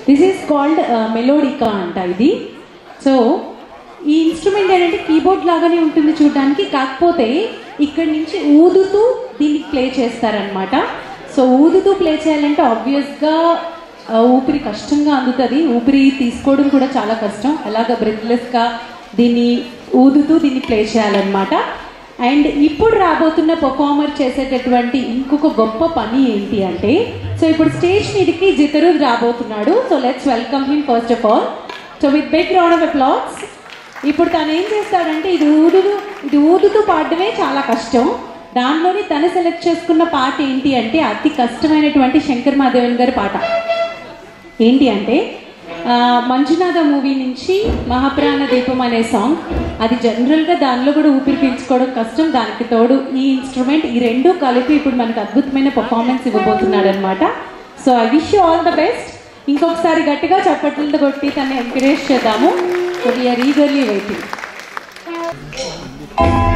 this is called మెలోడికా అంట ఇది so ఈ ఇన్స్ట్రుమెంట్ ఏంటంటే కీబోర్డ్ లాగానే ఉంటుంది చూడడానికి కాకపోతే ఇక్కడి నుంచి ఊదుతూ దీన్ని ప్లే చేస్తారనమాట సో ఊదుతూ ప్లే చేయాలంటే ఆబ్వియస్గా ఊపిరి కష్టంగా అందుతుంది ఊపిరి తీసుకోవడం కూడా చాలా కష్టం అలాగ బ్రెత్లెస్గా దీన్ని ఊదుతూ దీన్ని ప్లే చేయాలన్నమాట అండ్ ఇప్పుడు రాబోతున్న పర్ఫార్మర్ చేసేటటువంటి ఇంకొక గొప్ప పని ఏంటి అంటే సో ఇప్పుడు స్టేజ్ మీదకి జితరు రాబోతున్నాడు so let's welcome him first of all so with big round of applause ఇప్పుడు తను ఏం చేస్తాడంటే ఇది ఊదుతూ ఇది ఊదుతూ పాడడమే చాలా కష్టం దానిలోని తను సెలెక్ట్ చేసుకున్న పాట ఏంటి అంటే అతి కష్టమైనటువంటి శంకర్ మాధవన్ గారి పాట ఏంటి అంటే ఆ, మంజునాథ మూవీ నుంచి మహాప్రాణ దీపం అనే సాంగ్ అది జనరల్గా దానిలో కూడా ఊపిరి పీల్చుకోవడం కష్టం దానికి తోడు ఈ ఇన్స్ట్రుమెంట్ ఈ రెండు కలిపి ఇప్పుడు మనకు అద్భుతమైన పర్ఫార్మెన్స్ ఇవ్వబోతున్నాడు అనమాట so I wish you all the best ఇంకొకసారి గట్టిగా చప్పట్లతో కొట్టి తను ఎంకరేజ్ చేద్దాము సో వీఆర్ ఈగర్లీ వెయిటింగ్